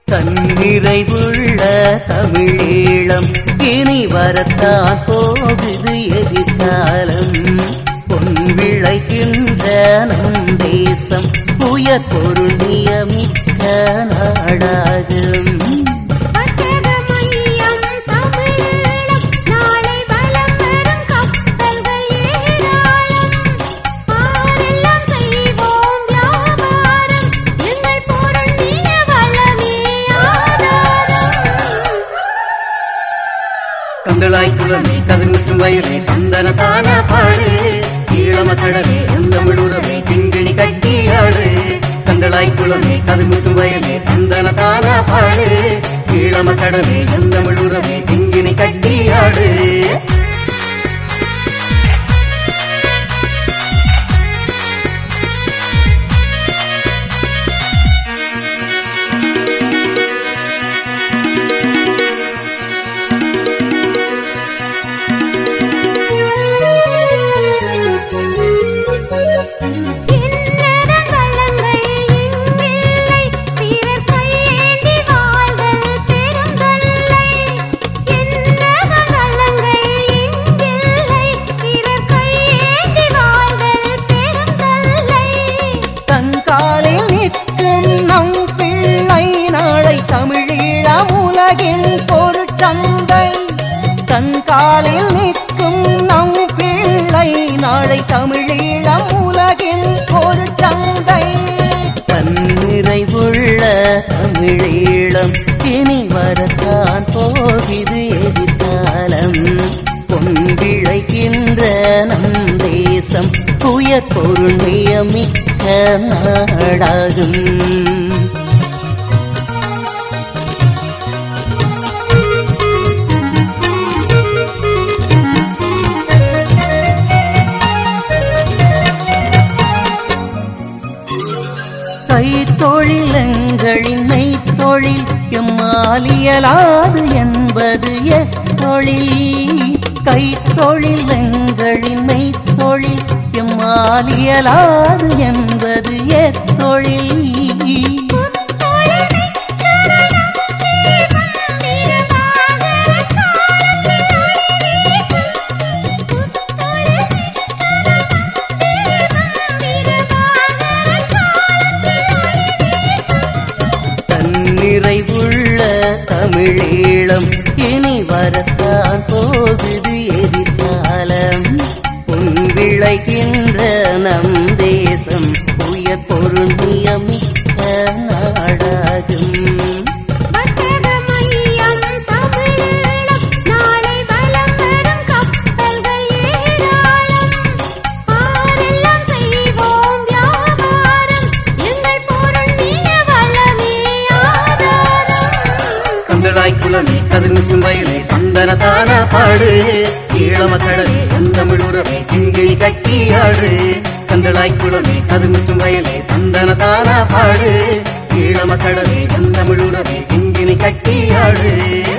தன்னிறைவுள்ள தமிழீழம் இனி வரத்தான் போகுது எதிர்காலம் பொன் விளைகின்ற நம் தேசம் உயர் பொருள் நியமிக்க நாடாகும் வர்த்தக மையம் தமிழீழம் நாளை வலம் வரும் கப்பல்கள் ஏராளம் பாரெல்லாம் செய்வோம் வியாபாரம் எங்கள் பொருள் நில வளமே ஆதாரம் கந்தளாய் குளமே கதிர்முற்றும் வயலே கந்தன தான பாடு ஈழம கடலே தமிழுறவே கிங்கிணி கட்டியாடு கந்தளாய் குளமே கதிர்முற்றும் வயலே கந்தன தான பாடு ஈழம கடலே தமிழுறவே கிங்கிணி கட்டியாடு இன்னதன் வளங்கள் இங்கில்லை பிறர் கையேந்தி வாழ்தல் பெருந்தல்லை இன்னதன் வளங்கள் இங்கில்லை பிறர் கையேந்தி வாழ்தல் பெருந்தல்லை தங்காலில் நிற்கும் நம் பிள்ளை நாளை தமிழீழம் உலகின் பொருட்சந்தை தன்காலில் நிற்கும் நம் பிள்ளை நாளை தமிழீழம் உலகின் பொருட்சந்தை தன்னிறைவுள்ள தமிழீழம் இனி வரத்தான் போகுது எதிர்காலம் பொன் விளைகின்ற நம் தேசம் உயர் பொருள் நியமிக்க நாடாகும் கைத்தொழில் எங்களின் மெய்த்தொழில் எம்மாலியலாது என்பது எத்தொழில் கைத்தொழில் எங்களின் மெய்த்தொழில் எம்மாலியலாது என்பது எத்தொழில் தன்னிறைவுள்ள தமிழீழம் இனி வரத்தான் போகுது எதிர்காலம் பொன் விளைகின்ற நம் தேசம் உயர் பொருள் நியமிக்க நாடாகும் வர்த்தக மையம் தமிழீழம் நாளை வலம் வரும் கப்பல்கள் ஏராளம் பாரெல்லாம் செய்வோம் வியாபாரம் எங்கள் பொருள் நில வளமே ஆதாரம் கந்தளாய் குளமே கதிர்முற்றும் வயலே கந்தன தான பாடு ஈழம கடலே தமிழ் உறவே கிங்கிணி கட்டியாடு கந்தளாய் குளமே கதிர்முற்றும் வயலே கந்தன தான பாடு ஈழம கடலே தமிழ் உறவே கிங்கிணி கட்டியாடு